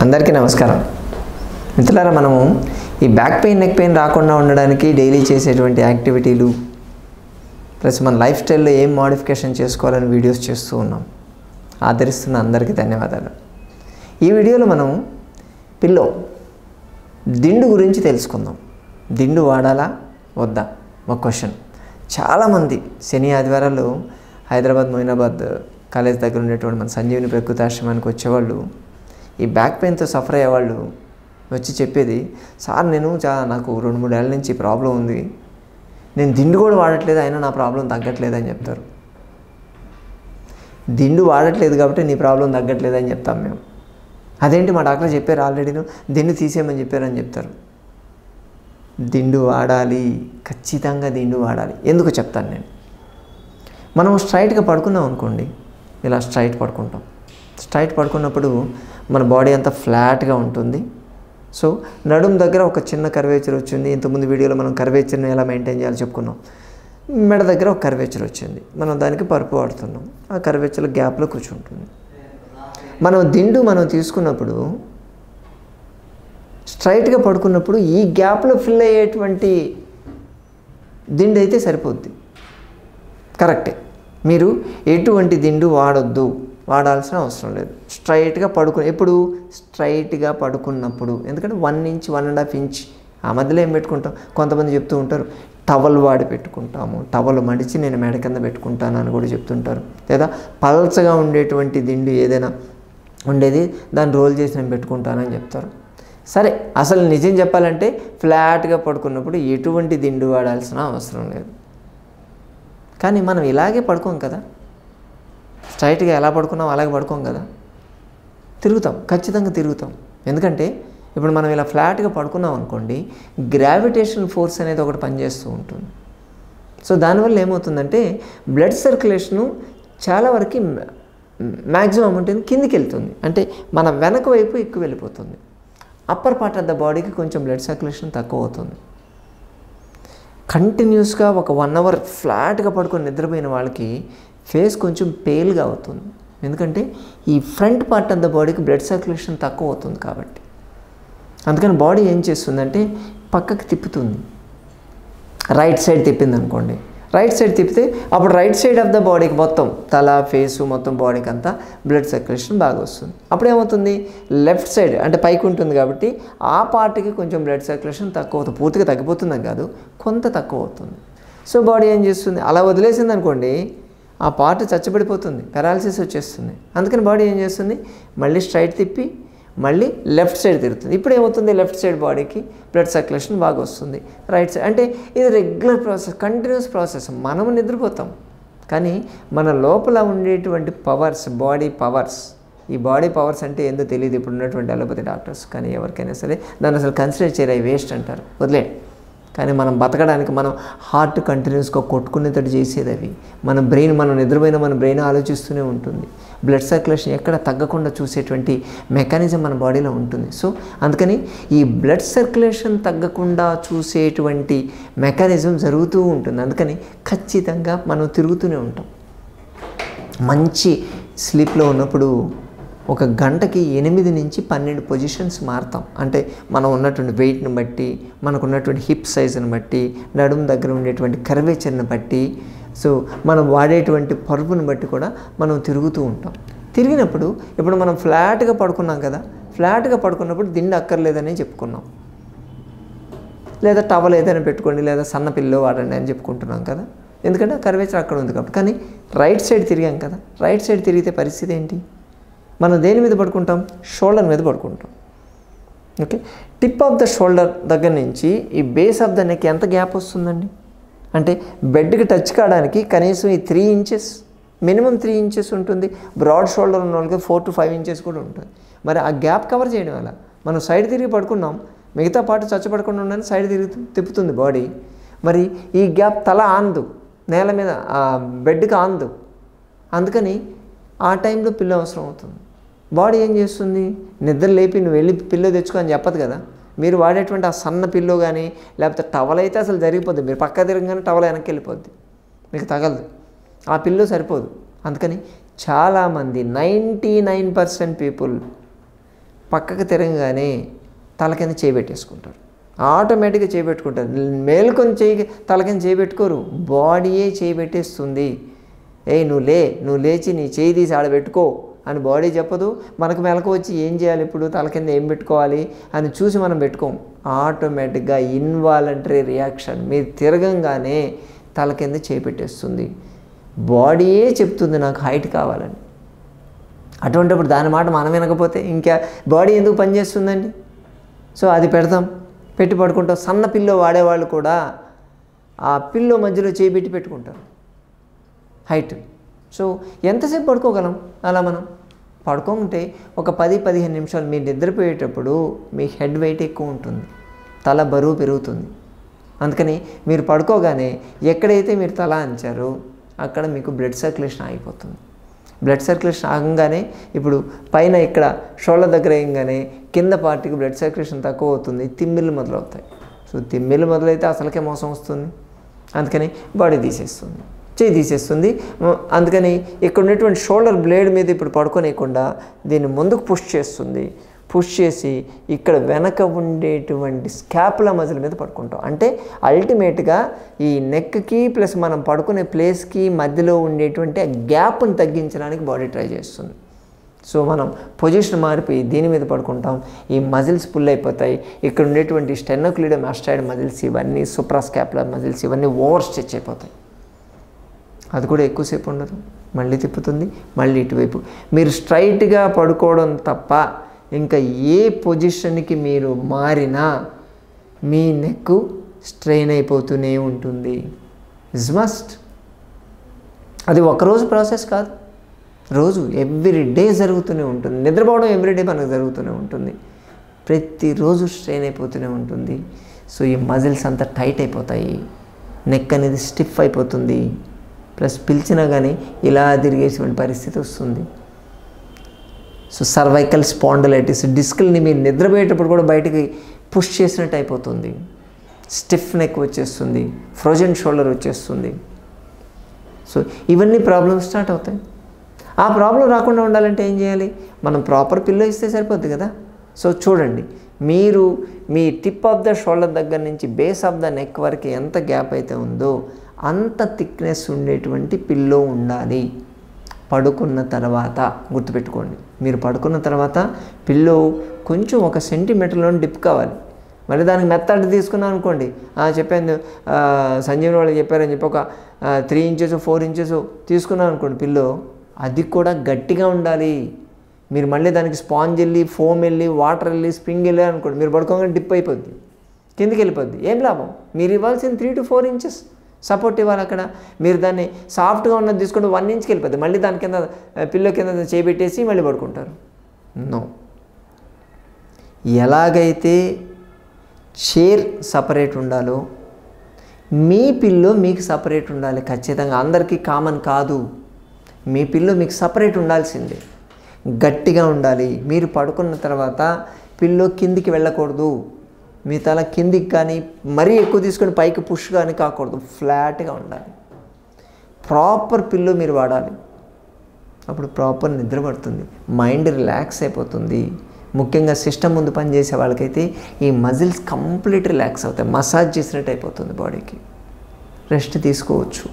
అందరికీ నమస్కారం మిత్రులారా మనము ఈ బ్యాక్ పెయిన్ నెక్ పెయిన్ రాకుండా ఉండడానికి డైలీ చేసేటువంటి యాక్టివిటీలు ప్లస్ మన లైఫ్ స్టైల్లో ఏం మోడిఫికేషన్ చేసుకోవాలని వీడియోస్ చేస్తూ ఉన్నాం ఆదరిస్తున్న అందరికీ ధన్యవాదాలు ఈ వీడియోలో మనం పిల్లో దిండు గురించి తెలుసుకుందాం దిండు వాడాలా వద్దా ఒక క్వశ్చన్ చాలామంది శని ఆదివారాలు హైదరాబాద్ మొయినాబాద్ కాలేజ్ దగ్గర ఉండేటువంటి మన సంజీవిని ప్రకృతి ఆశ్రమానికి వచ్చేవాళ్ళు ఈ బ్యాక్ పెయిన్తో సఫర్ అయ్యేవాళ్ళు వచ్చి చెప్పేది సార్ నేను చా నాకు రెండు మూడు ఏళ్ళ నుంచి ప్రాబ్లం ఉంది నేను దిండు కూడా వాడట్లేదు అయినా నా ప్రాబ్లం తగ్గట్లేదు అని చెప్తారు దిండు వాడట్లేదు కాబట్టి నీ ప్రాబ్లం తగ్గట్లేదు అని చెప్తాం మేము అదేంటి మా డాక్టర్ చెప్పారు ఆల్రెడీను దిండు తీసేయమని చెప్పారని చెప్తారు దిండు వాడాలి ఖచ్చితంగా దిండు వాడాలి ఎందుకు చెప్తాను నేను మనం స్ట్రైట్గా పడుకున్నాం అనుకోండి ఇలా స్ట్రైట్ పడుకుంటాం స్ట్రైట్ పడుకున్నప్పుడు మన బాడీ అంతా ఫ్లాట్గా ఉంటుంది సో నడుం దగ్గర ఒక చిన్న కర్వేచర్ వచ్చింది ఇంతకుముందు వీడియోలో మనం కర్వేచర్ని ఎలా మెయింటైన్ చేయాలో చెప్పుకున్నాం మెడ దగ్గర ఒక కర్వేచర్ వచ్చింది మనం దానికి పరుపు వాడుతున్నాం ఆ కర్వేచర్ గ్యాప్లో కూర్చుంటుంది మనం దిండు మనం తీసుకున్నప్పుడు స్ట్రైట్గా పడుకున్నప్పుడు ఈ గ్యాప్లో ఫిల్ అయ్యేటువంటి దిండు అయితే సరిపోద్ది కరెక్టే మీరు ఎటువంటి దిండు వాడొద్దు వాడాల్సిన అవసరం లేదు స్ట్రైట్గా పడుకు ఎప్పుడు స్ట్రైట్గా పడుకున్నప్పుడు ఎందుకంటే one inch one and half inch ఆ మధ్యలో ఏం పెట్టుకుంటాం కొంతమంది చెప్తూ ఉంటారు టవల్ వాడి పెట్టుకుంటాము టవల్ మడిచి నేను మెడ కింద పెట్టుకుంటాను అని కూడా చెప్తుంటారు లేదా పల్చగా ఉండేటువంటి దిండు ఏదైనా ఉండేది దాన్ని రోల్ చేసి నేను పెట్టుకుంటానని చెప్తారు సరే అసలు నిజం చెప్పాలంటే ఫ్లాట్గా పడుకున్నప్పుడు ఎటువంటి దిండు వాడాల్సిన అవసరం లేదు కానీ మనం ఇలాగే పడుకోం కదా స్ట్రైట్గా ఎలా పడుకున్నాం అలాగే పడుకోం కదా తిరుగుతాం ఖచ్చితంగా తిరుగుతాం ఎందుకంటే ఇప్పుడు మనం ఇలా ఫ్లాట్గా పడుకున్నాం అనుకోండి గ్రావిటేషన్ ఫోర్స్ అనేది ఒకటి పనిచేస్తూ ఉంటుంది సో దానివల్ల ఏమవుతుందంటే బ్లడ్ సర్క్యులేషను చాలా వరకు మ్యాక్సిమం ఉంటుంది కిందికి వెళ్తుంది అంటే మన వెనక వైపు ఎక్కువ వెళ్ళిపోతుంది అప్పర్ పార్ట్ ఆఫ్ ద బాడీకి కొంచెం బ్లడ్ సర్క్యులేషన్ తక్కువ అవుతుంది కంటిన్యూస్గా ఒక వన్ అవర్ ఫ్లాట్గా పడుకొని నిద్రపోయిన వాళ్ళకి ఫేస్ కొంచెం పేల్గా అవుతుంది ఎందుకంటే ఈ ఫ్రంట్ పార్ట్ ఆఫ్ ద బాడీకి బ్లడ్ సర్క్యులేషన్ తక్కువ అవుతుంది కాబట్టి అందుకని బాడీ ఏం చేస్తుందంటే పక్కకి తిప్పుతుంది రైట్ సైడ్ తిప్పింది అనుకోండి రైట్ సైడ్ తిప్పితే అప్పుడు రైట్ సైడ్ ఆఫ్ ద బాడీకి మొత్తం తల ఫేసు మొత్తం బాడీకి అంతా బ్లడ్ సర్క్యులేషన్ బాగా వస్తుంది అప్పుడు ఏమవుతుంది లెఫ్ట్ సైడ్ అంటే పైకి ఉంటుంది కాబట్టి ఆ పార్ట్కి కొంచెం బ్లడ్ సర్క్యులేషన్ తక్కువ అవుతుంది పూర్తిగా తగ్గిపోతుందని కాదు కొంత తక్కువ అవుతుంది సో బాడీ ఏం చేస్తుంది అలా వదిలేసింది అనుకోండి ఆ పార్ట్ చచ్చబడిపోతుంది పెరాలసిస్ వచ్చేస్తుంది అందుకని బాడీ ఏం చేస్తుంది మళ్ళీ స్ట్రైట్ తిప్పి మళ్ళీ లెఫ్ట్ సైడ్ తిరుగుతుంది ఇప్పుడు ఏమవుతుంది లెఫ్ట్ సైడ్ బాడీకి బ్లడ్ సర్క్యులేషన్ బాగా వస్తుంది రైట్ సైడ్ అంటే ఇది రెగ్యులర్ ప్రాసెస్ కంటిన్యూస్ ప్రాసెస్ మనము నిద్రపోతాం కానీ మన లోపల ఉండేటువంటి పవర్స్ బాడీ పవర్స్ ఈ బాడీ పవర్స్ అంటే ఏందో తెలియదు ఇప్పుడు ఉన్నటువంటి అలోపతి డాక్టర్స్ కానీ ఎవరికైనా సరే దాన్ని అసలు కన్సిడర్ చేయరు వేస్ట్ అంటారు వదిలే కానీ మనం బతకడానికి మనం హార్ట్ కంటిన్యూస్గా కొట్టుకునేటట్టు చేసేది అవి మన బ్రెయిన్ మనం నిద్రపోయిన మన బ్రెయిన్ ఆలోచిస్తూనే ఉంటుంది బ్లడ్ సర్క్యులేషన్ ఎక్కడ తగ్గకుండా చూసేటువంటి మెకానిజం మన బాడీలో ఉంటుంది సో అందుకని ఈ బ్లడ్ సర్క్యులేషన్ తగ్గకుండా చూసేటువంటి మెకానిజం జరుగుతూ ఉంటుంది అందుకని ఖచ్చితంగా మనం తిరుగుతూనే ఉంటాం మంచి స్లీప్లో ఉన్నప్పుడు ఒక గంటకి ఎనిమిది నుంచి పన్నెండు పొజిషన్స్ మారుతాం అంటే మనం ఉన్నటువంటి వెయిట్ని బట్టి మనకు ఉన్నటువంటి హిప్ సైజుని బట్టి నడుము దగ్గర ఉండేటువంటి కర్వేచర్ని బట్టి సో మనం వాడేటువంటి పరుపుని బట్టి కూడా మనం తిరుగుతూ ఉంటాం తిరిగినప్పుడు ఇప్పుడు మనం ఫ్లాట్గా పడుకున్నాం కదా ఫ్లాట్గా పడుకున్నప్పుడు దిండు అక్కర్లేదని చెప్పుకున్నాం లేదా టవల్ ఏదైనా పెట్టుకోండి లేదా సన్న పిల్లో వాడండి అని చెప్పుకుంటున్నాం కదా ఎందుకంటే ఆ కర్వేచర్ అక్కడ ఉంది కాబట్టి కానీ రైట్ సైడ్ తిరిగాం కదా రైట్ సైడ్ తిరిగితే పరిస్థితి ఏంటి మనం దేని మీద పడుకుంటాం షోల్డర్ మీద పడుకుంటాం okay tip of the shoulder దగ్గర నుంచి ఈ బేస్ ఆఫ్ ద నెక్ ఎంత గ్యాప్ వస్తుందండి అంటే బెడ్కి టచ్ కావడానికి కనీసం ఈ three inches minimum three inches ఉంటుంది బ్రాడ్ షోల్డర్ ఉన్న వాళ్ళకి ఫోర్ టు ఫైవ్ ఇంచెస్ కూడా ఉంటుంది మరి ఆ గ్యాప్ కవర్ చేయడం వల్ల మనం సైడ్ తిరిగి పడుకున్నాం మిగతా పాటు చచ్చపడకుండా ఉండని సైడ్ తిరిగి తిప్పుతుంది బాడీ మరి ఈ గ్యాప్ తల ఆందు నేల మీద బెడ్కి ఆందు అందుకని ఆ టైంలో పిల్ల అవసరం అవుతుంది బాడీ ఏం చేస్తుంది నిద్ర లేపి నువ్వు వెళ్ళి పిల్లో తెచ్చుకో అని చెప్పదు కదా మీరు వాడేటువంటి ఆ సన్న పిల్లో కానీ లేకపోతే టవల్ అయితే అసలు జరిగిపోద్ది మీరు పక్క తిరగగానే టవల్ వెనక్కి వెళ్ళిపోద్ది మీకు తగలదు ఆ పిల్లో సరిపోదు అందుకని చాలామంది నైంటీ నైన్ పర్సెంట్ పీపుల్ పక్కకు తిరగగానే తల కింద చేయబెట్టేసుకుంటారు ఆటోమేటిక్గా చేయబెట్టుకుంటారు మేలుకొని చేయి తల కింద చేయబెట్టుకోరు బాడీయే చేయబెట్టేస్తుంది ఏయ్ నువ్వు లే నువ్వు లేచి నీ చేయి తీసి ఆడబెట్టుకో అని బాడీ చెప్పదు మనకు మెలకు వచ్చి ఏం చేయాలి ఇప్పుడు తల కింద ఏం పెట్టుకోవాలి అని చూసి మనం పెట్టుకోం ఆటోమేటిక్గా ఇన్వాలంటరీ రియాక్షన్ మీరు తిరగంగానే తల కింద చేపెట్టేస్తుంది బాడీయే చెప్తుంది నాకు హైట్ కావాలని అటువంటిప్పుడు దాని మాట మనం వినకపోతే ఇంకా బాడీ ఎందుకు పనిచేస్తుందండి సో అది పెడతాం పెట్టి పడుకుంటాం సన్న పిల్లో వాడేవాళ్ళు కూడా ఆ పిల్లో మధ్యలో చేపెట్టి పెట్టుకుంటారు హైట్ సో ఎంతసేపు పడుకోగలం అలా మనం పడుకోకుంటే ఒక పది పదిహేను నిమిషాలు మీరు నిద్రపోయేటప్పుడు మీ హెడ్ వెయిట్ ఎక్కువ ఉంటుంది తల బరువు పెరుగుతుంది అందుకని మీరు పడుకోగానే ఎక్కడైతే మీరు తల అంచారో అక్కడ మీకు బ్లడ్ సర్క్యులేషన్ ఆగిపోతుంది బ్లడ్ సర్క్యులేషన్ ఆగంగానే ఇప్పుడు పైన ఇక్కడ షోల్డర్ దగ్గర వేయగానే కింద పార్టీకి బ్లడ్ సర్క్యులేషన్ తక్కువ అవుతుంది తిమ్మిళ్ళు మొదలవుతాయి సో తిమ్మిళ్ళు మొదలైతే అసలుకే మోసం వస్తుంది అందుకని బాడీ తీసేస్తుంది చేయి తీసేస్తుంది మ- అందుకని ఇక్కడ ఉన్నటువంటి షోల్డర్ బ్లేడ్ మీద ఇప్పుడు పడుకోనేయకుండా దీన్ని ముందుకు పుష్ చేస్తుంది పుష్ చేసి ఇక్కడ వెనక ఉండేటువంటి స్కాపుల మజిల్ మీద పడుకుంటాం అంటే అల్టిమేట్గా ఈ నెక్కి ప్లస్ మనం పడుకునే ప్లేస్కి మధ్యలో ఉండేటువంటి ఆ గ్యాప్ని తగ్గించడానికి బాడీ ట్రై చేస్తుంది సో మనం పొజిషన్ మారిపోయి దీని మీద పడుకుంటాం ఈ మజిల్స్ పుల్ అయిపోతాయి ఇక్కడ ఉండేటువంటి స్టెనోక్లిడో మాస్టాయిడ్ మజిల్స్ ఇవన్నీ సూప్రాస్కాపులర్ మజిల్స్ ఇవన్నీ ఓవర్ స్ట్రెచ్ అయిపోతాయి అది కూడా ఎక్కువసేపు ఉండదు మళ్ళీ తిప్పుతుంది మళ్ళీ ఇటువైపు మీరు స్ట్రైట్గా పడుకోవడం తప్ప ఇంకా ఏ పొజిషన్కి మీరు మారినా మీ నెక్ స్ట్రెయిన్ అయిపోతూనే ఉంటుంది ఇస్ మస్ట్ అది ఒకరోజు ప్రాసెస్ కాదు రోజు ఎవ్రీ డే జరుగుతూనే ఉంటుంది నిద్రపోవడం ఎవ్రీ డే మనకు జరుగుతూనే ఉంటుంది ప్రతిరోజు స్ట్రెయిన్ అయిపోతూనే ఉంటుంది సో ఈ మజిల్స్ అంతా టైట్ అయిపోతాయి నెక్ అనేది స్టిఫ్ అయిపోతుంది ప్లస్ పిలిచినా కానీ ఇలా తిరిగేటువంటి పరిస్థితి వస్తుంది సో సర్వైకల్ స్పాండలైటిస్ డిస్కుల్ని మీరు నిద్రపోయేటప్పుడు కూడా బయటికి పుష్ చేసినట్టు అయిపోతుంది స్టిఫ్ నెక్ వచ్చేస్తుంది ఫ్రోజన్ షోల్డర్ వచ్చేస్తుంది సో ఇవన్నీ ప్రాబ్లమ్స్ స్టార్ట్ అవుతాయి ఆ ప్రాబ్లం రాకుండా ఉండాలంటే ఏం చేయాలి మనం ప్రాపర్ పిల్లో ఇస్తే సరిపోద్ది కదా సో చూడండి మీరు మీ టిప్ ఆఫ్ ద షోల్డర్ దగ్గర నుంచి బేస్ ఆఫ్ ద నెక్ వరకు ఎంత గ్యాప్ అయితే ఉందో అంత థిక్నెస్ ఉండేటువంటి పిల్లో ఉండాలి పడుకున్న తర్వాత గుర్తుపెట్టుకోండి మీరు పడుకున్న తర్వాత పిల్లో కొంచెం ఒక సెంటీమీటర్లో డిప్ కావాలి మళ్ళీ దానికి మెత్తడి తీసుకున్నాం అనుకోండి "ఆ, చెప్పాను ఆ, సంజీవని వాళ్ళు చెప్పారని చెప్పి ఒక త్రీ ఇంచెస్ ఫోర్ ఇంచెస్ తీసుకున్నాం అనుకోండి పిల్లో అది కూడా గట్టిగా ఉండాలి మీరు మళ్ళీ దానికి స్పాంజ్ వెళ్ళి ఫోమ్ వెళ్ళి వాటర్ వెళ్ళి స్ప్రింగ్ వెళ్ళి అనుకోండి మీరు పడుకోగానే డిప్ అయిపోద్ది కిందికి వెళ్ళిపోద్ది ఏం లాభం మీరు ఇవ్వాల్సిన three to four inches support ఇవ్వాలి అక్కడ మీరు దాన్ని సాఫ్ట్గా ఉన్నది తీసుకుంటే వన్ ఇంచ్కి వెళ్ళిపోద్ది మళ్ళీ దాని కింద పిల్లో కింద చేపెట్టేసి మళ్ళీ పడుకుంటారు నో ఎలాగైతే చైర్ సపరేట్ ఉండాలో మీ పిల్లో మీకు సపరేట్ ఉండాలి ఖచ్చితంగా అందరికీ కామన్ కాదు మీ పిల్లో మీకు సపరేట్ ఉండాల్సిందే గట్టిగా ఉండాలి మీరు పడుకున్న తర్వాత పిల్లో కిందికి వెళ్ళకూడదు మీ తల కిందికి కానీ మరీ ఎక్కువ తీసుకొని పైకి పుష్ కానీ కాకూడదు ఫ్లాట్గా ఉండాలి ప్రాపర్ పిల్లో మీరు వాడాలి అప్పుడు ప్రాపర్ నిద్ర పడుతుంది మైండ్ రిలాక్స్ అయిపోతుంది ముఖ్యంగా సిస్టమ్ ముందు పనిచేసే వాళ్ళకైతే ఈ మజిల్స్ కంప్లీట్ రిలాక్స్ అవుతాయి మసాజ్ చేసినట్టు అయిపోతుంది బాడీకి రెస్ట్ తీసుకోవచ్చు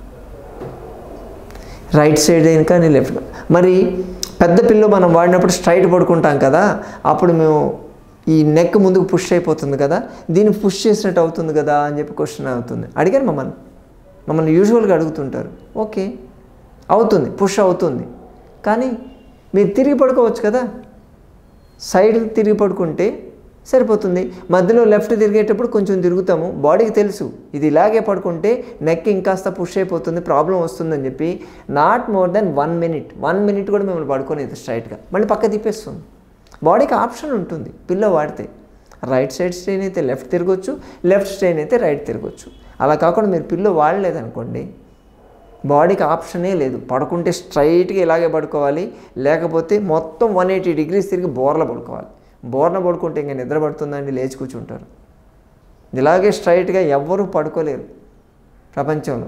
రైట్ సైడ్ అయిన కానీ లెఫ్ట్ మరి పెద్ద పిల్లో మనం వాడినప్పుడు స్ట్రైట్ పడుకుంటాం కదా అప్పుడు మేము ఈ నెక్ ముందుకు పుష్ అయిపోతుంది కదా దీన్ని పుష్ చేసినట్టు అవుతుంది కదా అని చెప్పి క్వశ్చన్ అవుతుంది అడిగారు మమ్మల్ని మమ్మల్ని యూజువల్గా అడుగుతుంటారు ఓకే అవుతుంది పుష్ అవుతుంది కానీ మీరు తిరిగి పడుకోవచ్చు కదా సైడ్ తిరిగి పడుకుంటే సరిపోతుంది మధ్యలో లెఫ్ట్ తిరిగేటప్పుడు కొంచెం తిరుగుతాము బాడీకి తెలుసు ఇది ఇలాగే పడుకుంటే నెక్ ఇంకాస్త పుష్ అయిపోతుంది ప్రాబ్లం వస్తుందని చెప్పి not more than one minute one minute కూడా మిమ్మల్ని పడుకోలేదు స్ట్రైట్గా మళ్ళీ పక్క తిప్పేస్తుంది బాడీకి ఆప్షన్ ఉంటుంది పిల్లో వాడితే రైట్ సైడ్ స్ట్రెయిన్ అయితే లెఫ్ట్ తిరగొచ్చు లెఫ్ట్ స్ట్రెయిన్ అయితే రైట్ తిరగొచ్చు అలా కాకుండా మీరు పిల్లో వాడలేదనుకోండి బాడీకి ఆప్షనే లేదు పడుకుంటే స్ట్రైట్గా ఇలాగే పడుకోవాలి లేకపోతే మొత్తం వన్ ఎయిటీ డిగ్రీస్ తిరిగి బోర్ల పడుకోవాలి బోర్న పడుకుంటే ఇంకా నిద్ర పడుతుందండి లేచి కూర్చుంటారు ఇలాగే స్ట్రైట్గా ఎవ్వరూ పడుకోలేరు ప్రపంచంలో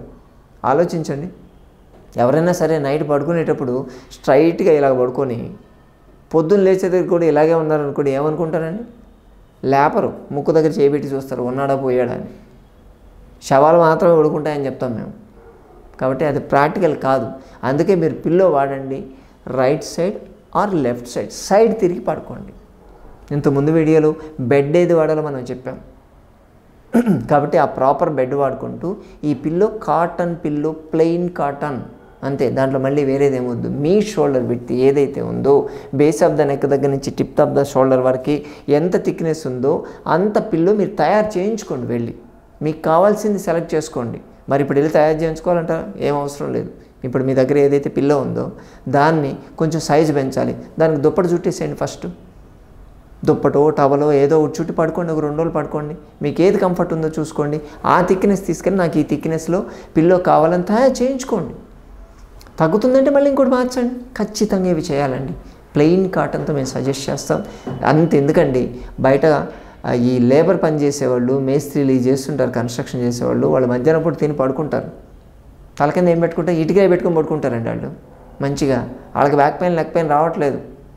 ఆలోచించండి ఎవరైనా సరే నైట్ పడుకునేటప్పుడు స్ట్రైట్గా ఇలా పడుకొని పొద్దున్న లేచేది కూడా ఇలాగే ఉన్నారనుకోండి ఏమనుకుంటారండి లేపరు ముక్కు దగ్గర చేపెట్టి చూస్తారు ఉన్నాడా పోయాడా అని శవాలు మాత్రమే ఉడుకుంటాయని చెప్తాం మేము కాబట్టి అది ప్రాక్టికల్ కాదు అందుకే మీరు పిల్లో వాడండి right side or left side side తిరిగి పడుకోండి ఇంత ముందు వీడియోలో బెడ్ ఏది వాడాలో మనం చెప్పాం కాబట్టి ఆ ప్రాపర్ బెడ్ వాడుకుంటూ ఈ pillow cotton pillow plain cotton అంతే దాంట్లో మళ్ళీ వేరేది ఏమొద్దు మీ షోల్డర్ విత్ ఏదైతే ఉందో బేస్ ఆఫ్ ద నెక్ దగ్గర నుంచి టిప్ ఆఫ్ ద షోల్డర్ వరకు ఎంత థిక్నెస్ ఉందో అంత పిల్లో మీరు తయారు చేయించుకోండి వెళ్ళి మీకు కావాల్సింది సెలెక్ట్ చేసుకోండి మరి ఇప్పుడు వెళ్ళి తయారు చేయించుకోవాలంట ఏం అవసరం లేదు ఇప్పుడు మీ దగ్గర ఏదైతే పిల్లో ఉందో దాన్ని కొంచెం సైజు పెంచాలి దానికి దుప్పటి చుట్టేసేయండి ఫస్ట్ దుప్పటో టవలో ఏదో ఒకటి చుట్టి పడుకోండి ఒక రెండు రోజులు పడుకోండి మీకు ఏది కంఫర్ట్ ఉందో చూసుకోండి ఆ థిక్నెస్ తీసుకెళ్ళి నాకు ఈ థిక్నెస్లో పిల్లో కావాలని తయారు చేయించుకోండి తగ్గుతుందంటే మళ్ళీ ఇంకోటి మార్చండి ఖచ్చితంగా ఇవి చేయాలండి ప్లెయిన్ కాటన్తో మేము సజెస్ట్ చేస్తాం అంత ఎందుకండి బయట ఆ, ఈ లేబర్ పని చేసేవాళ్ళు మేస్త్రీలు ఇవి చేస్తుంటారు కన్స్ట్రక్షన్ చేసేవాళ్ళు వాళ్ళు మధ్యాహ్నం పూట తిని పడుకుంటారు తల కింద ఏం పెట్టుకుంటారు ఇటుకే పెట్టుకొని పడుకుంటారండి వాళ్ళు మంచిగా వాళ్ళకి బ్యాక్ పెయిన్ లెగ్ పెయిన్ రావట్లేదు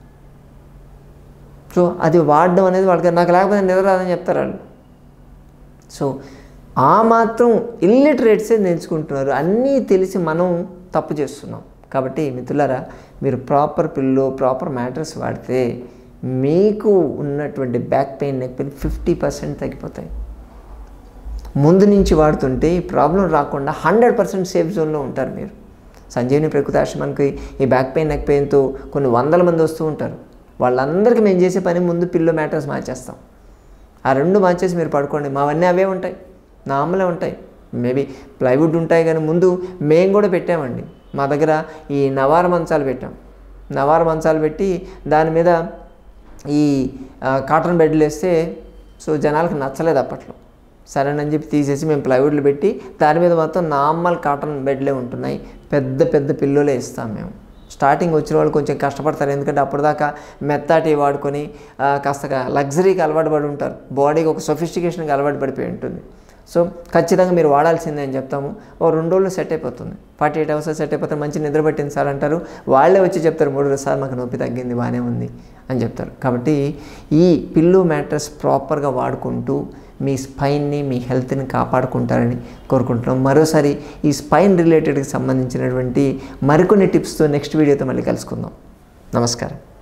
సో అది వాడడం అనేది వాళ్ళకి నాకు లేకపోతే నిద్ర రాదని చెప్తారు వాళ్ళు సో ఆ మాత్రం ఇల్లిటరేట్సే నేర్చుకుంటున్నారు అన్నీ తెలిసి మనం తప్పు చేస్తున్నాం కాబట్టి మిత్రులారా మీరు ప్రాపర్ పిల్లో ప్రాపర్ మ్యాటర్స్ వాడితే మీకు ఉన్నటువంటి back pain neck pain fifty percent తగ్గిపోతాయి ముందు నుంచి వాడుతుంటే ఈ ప్రాబ్లం రాకుండా హండ్రెడ్ పర్సెంట్ సేఫ్ జోన్లో ఉంటారు మీరు సంజీవిని ప్రకృతి ఆశ్రమానికి ఈ బ్యాక్ పెయిన్ నెక్ పెయిన్తో కొన్ని వందల మంది వస్తూ ఉంటారు వాళ్ళందరికీ మేము చేసే పని ముందు పిల్లో మ్యాటర్స్ మార్చేస్తాం ఆ రెండు మార్చేసి మీరు పడుకోండి మావన్నీ అవే ఉంటాయి నార్మలే ఉంటాయి మేబీ ప్లైవుడ్ ఉంటాయి కానీ ముందు మేము కూడా పెట్టామండి మా దగ్గర ఈ నవార మంచాలు పెట్టాం నవార మంచాలు పెట్టి దాని మీద ఈ ఆ, కాటన్ బెడ్లు వేస్తే సో జనాలకు నచ్చలేదు అప్పట్లో సరేనని చెప్పి తీసేసి మేము ప్లైవుడ్లు పెట్టి దాని మీద మొత్తం నార్మల్ కాటన్ బెడ్లే ఉంటున్నాయి పెద్ద పెద్ద పిల్లోలే ఇస్తాం మేము స్టార్టింగ్ వచ్చిన వాళ్ళు కొంచెం కష్టపడతారు ఎందుకంటే అప్పటిదాకా మెత్తాటి వాడుకొని ఆ, కాస్త లగ్జరీకి అలవాటు పడి ఉంటారు బాడీకి ఒక సొఫిస్టికేషన్కి అలవాటు పడిపోయి ఉంటుంది సో ఖచ్చితంగా మీరు వాడాల్సిందే అని చెప్తాము ఓ రెండు రోజులు సెట్ అయిపోతుంది ఫార్టీ ఎయిట్ అవర్స్ సెట్ అయిపోతే మంచి నిద్ర పట్టింది సార్ అంటారు వాళ్ళే వచ్చి చెప్తారు మూడు రోజులు సార్ మాకు నొప్పి తగ్గింది బాగానే ఉంది అని చెప్తారు కాబట్టి ఈ పిల్లు మ్యాట్రస్ ప్రాపర్గా వాడుకుంటూ మీ స్పైన్ని మీ హెల్త్ని కాపాడుకుంటారని కోరుకుంటున్నాం మరోసారి ఈ స్పైన్ రిలేటెడ్కి సంబంధించినటువంటి మరికొన్ని టిప్స్తో నెక్స్ట్ వీడియోతో మళ్ళీ కలుసుకుందాం నమస్కారం